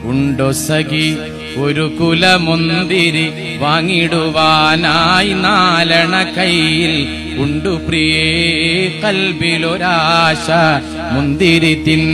ഉണ്ടോ സഖി ഒരു കുലമുന്തിരി വാങ്ങിടുവാനായി നാലണ കയ്യിൽ ഉണ്ടു പ്രിയേ കൽബിലൊരാശ മുന്തിരി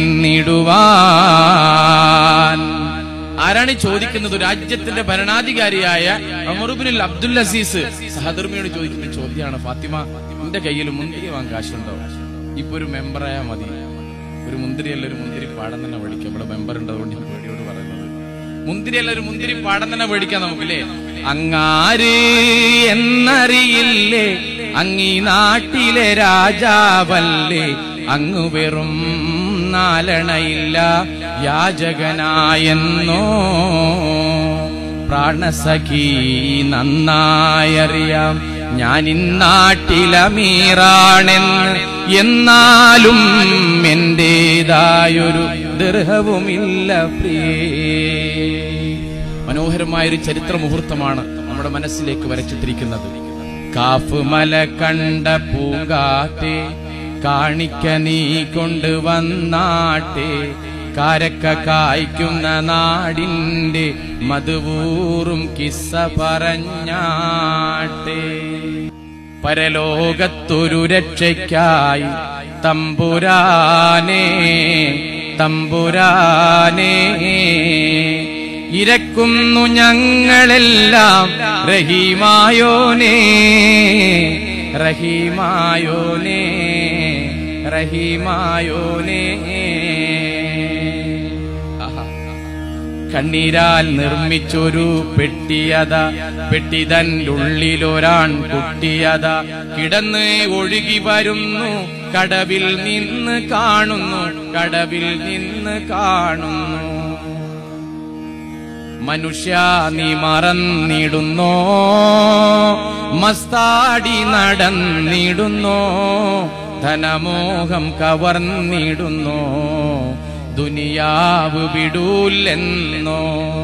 തിന്നിടുവാൻ ആരാണ് ഈ ചോദിക്കുന്നത് രാജ്യത്തിന്റെ ഭരണാധികാരിയായ അമറുബിനുൽ അബ്ദുൽ അസീസ് സഹധർമ്മിയോട് ചോദിക്കുന്ന ചോദ്യമാണ് ഫാത്തിമ എന്റെ കയ്യിൽ മുന്തിരി വാങ്ങാൻ കാശുണ്ടോ ഇപ്പൊ ഒരു മെമ്പറായാ മതി ഒരു മുന്തിരിയല്ല ഒരു മുന്തിരി പാടം തന്നെ പഠിക്കാം ഇവിടെ മെമ്പർ ഉണ്ട് അതുകൊണ്ട് ഞാൻ പേടിയോട് പറയുന്നത് മുന്തിരിയല്ല ഒരു മുന്തിരി പാടം തന്നെ പേടിക്കാം നമുക്കില്ലേ അങ്ങാര് എന്നറിയില്ലേ അങ്ങീ നാട്ടിലെ രാജാവല്ലേ അങ്ങ് വെറും നാലണയില്ല യാചകനായെന്നോ പ്രാണസഖി നന്നായറിയാം ഞാൻ ഇന്നാട്ടിലമീറാണെന്ന് എന്നാലും എന്റേതായൊരു ദർഹവുമില്ല പ്രിയേ മനോഹരമായൊരു ചരിത്ര മുഹൂർത്തമാണ് നമ്മുടെ മനസ്സിലേക്ക് വരച്ചിട്ടിരിക്കുന്നത് കാഫ് മല കണ്ട പൂങ്കാറ്റെ കാണിക്ക നീ കൊണ്ടുവന്നാട്ടെ കാരക്ക കായ്ക്കുന്ന നാടിന്റെ മധുവൂറും കിസ്സ പറഞ്ഞാട്ടെ പരലോകത്തൊരു രക്ഷയ്ക്കായി തമ്പുരാനേ തമ്പുരാനേ ഇരക്കുന്നു ഞങ്ങളെല്ലാം റഹീമായോനേ റഹീമായോനേ റഹീമായോനേ ആഹാ കണ്ണീരാൽ നിർമ്മിച്ചൊരു പെട്ടിയത പെട്ടിതൻ്റെ ഉള്ളിലൊരാൺ കുട്ടിയത കിടന്ന് ഒഴുകി വരുന്നു കടവിൽ നിന്ന് കാണുന്നു കടവിൽ നിന്ന് കാണുന്നു മനുഷ്യ നീ മറന്നിടുന്നോ മസ്താടി നടന്നിടുന്നോ ധനമോഹം കവർന്നിടുന്നോ ദുനിയാവ് വിടൂല്ലെന്നോ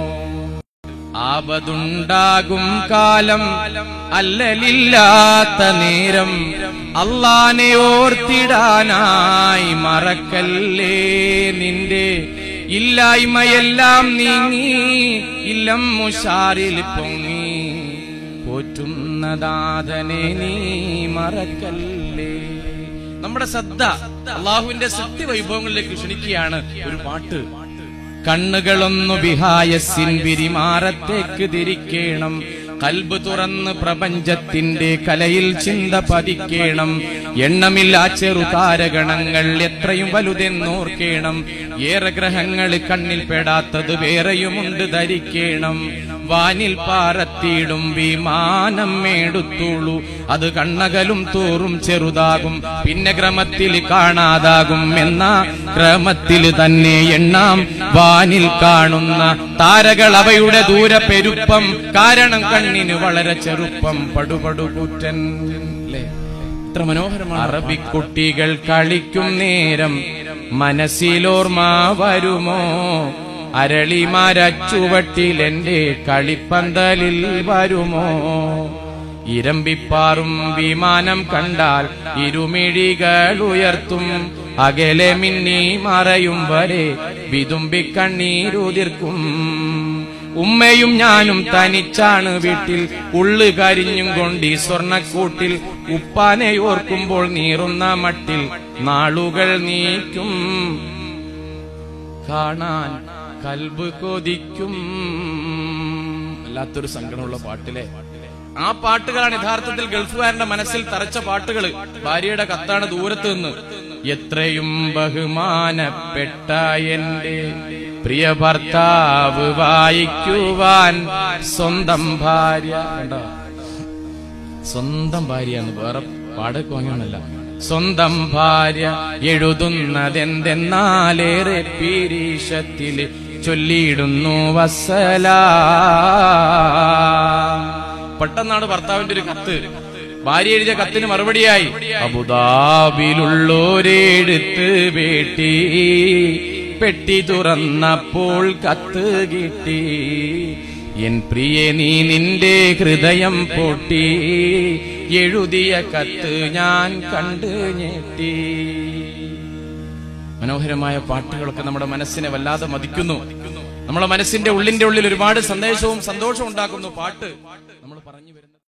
ആപതുണ്ടാകും കാലം അല്ലലില്ലാത്ത നേരം അള്ളാനെ ഓർത്തിടാനായി മറക്കല്ലേ നിന്റെ ഇല്ലായ്മയെല്ലാം നീങ്ങി ഇല്ലം മുഷാറിൽ പൊങ്ങി പോറ്റുന്നദാതനെ നീ മറക്കല്ലേ നമ്മുടെ ശ്രദ്ധ അള്ളാഹുവിന്റെ സത്യ വൈഭവങ്ങളിലേക്ക് ക്ഷണിക്കുകയാണ് ഒരു പാട്ട് കണ്ണുകളൊന്നു വിഹായസിൻ വിരിമാറത്തേക്ക് തിരിക്കേണം കൽബ് തുറന്ന് പ്രപഞ്ചത്തിന്റെ കലയിൽ ചിന്ത പതിക്കേണം എണ്ണമില്ലാ ചെറുതാരഗണങ്ങൾ എത്രയും വലുതെന്നോർക്കേണം ഏറെ ഗ്രഹങ്ങൾ കണ്ണിൽ പെടാത്തത് വേറെയുമുണ്ട് ധരിക്കേണം വാനിൽ പാറത്തിയിടും വിമാനം മേടുത്തുള്ളൂ അത് കണ്ണകലും തോറും ചെറുതാകും പിന്നെ ക്രമത്തിൽ കാണാതാകും എന്ന ക്രമത്തിൽ തന്നെ എണ്ണാം വാനിൽ കാണുന്ന താരകൾ അവയുടെ ദൂര പെരുപ്പം കാരണം കണ്ണിന് വളരെ ചെറുപ്പം പടുപടുകൂറ്റൻ അല്ലേ എത്ര മനോഹരമാണ് അറബിക്കുട്ടികൾ കളിക്കും നേരം മനസ്സിലോർമ്മ വരുമോ അരളിമരച്ചുവട്ടിൽ എന്റെ കളിപ്പന്തലിൽ വരുമോ ഇരമ്പിപ്പാറും വിമാനം കണ്ടാൽ ഇരുമിഴികൾ ഉയർത്തും അകലെ മിന്നി മറയും വരെ വിതുമ്പി കണ്ണീരുതിർക്കും ഉമ്മയും ഞാനും തനിച്ചാണ് വീട്ടിൽ ഉള്ളു കരിഞ്ഞും കൊണ്ടി സ്വർണക്കൂട്ടിൽ ഉപ്പാനെ ഓർക്കുമ്പോൾ നീറുന്ന മട്ടിൽ നാളുകൾ നീക്കും കാണാൻ കൽബ് കൊതിക്കും വല്ലാത്തൊരു സങ്കടമുള്ള പാട്ടിലെ ആ പാട്ടുകളാണ് യഥാർത്ഥത്തിൽ ഗൾഫുകാരന്റെ മനസ്സിൽ തറച്ച പാട്ടുകൾ ഭാര്യയുടെ കത്താണ് ദൂരത്ത് നിന്ന് എത്രയും ബഹുമാനപ്പെട്ട എന്റെ പ്രിയ ഭർത്താവ് വായിക്കുവാൻ സ്വന്തം ഭാര്യ കണ്ടോ സ്വന്തം ഭാര്യ എന്ന് വേറെ പാടൊക്കെ വാങ്ങിയാണല്ല സ്വന്തം ഭാര്യ എഴുതുന്നതെന്തെന്നാലേറെ പീരീഷത്തിൽ ചൊല്ലിയിടുന്നു വസല പെട്ടെന്നാണ് ഭർത്താവിന്റെ ഒരു കത്ത് ഭാര്യ എഴുതിയ കത്തിന് മറുപടിയായി അബുദാബിലുള്ളോരെടുത്ത് വേട്ടി പെട്ടി തുറന്നപ്പോൾ കത്ത് കിട്ടി എൻ പ്രിയ നീ നിന്റെ ഹൃദയം പൊട്ടി എഴുതിയ കത്ത് ഞാൻ കണ്ട് ഞെട്ടി മനോഹരമായ പാട്ടുകളൊക്കെ നമ്മുടെ മനസ്സിനെ വല്ലാതെ മതിക്കുന്നു നമ്മളെ മനസ്സിന്റെ ഉള്ളിന്റെ ഉള്ളിൽ ഒരുപാട് സന്ദേശവും സന്തോഷവും ഉണ്ടാക്കുന്നു പാട്ട് നമ്മൾ പറഞ്ഞു വരുന്നത്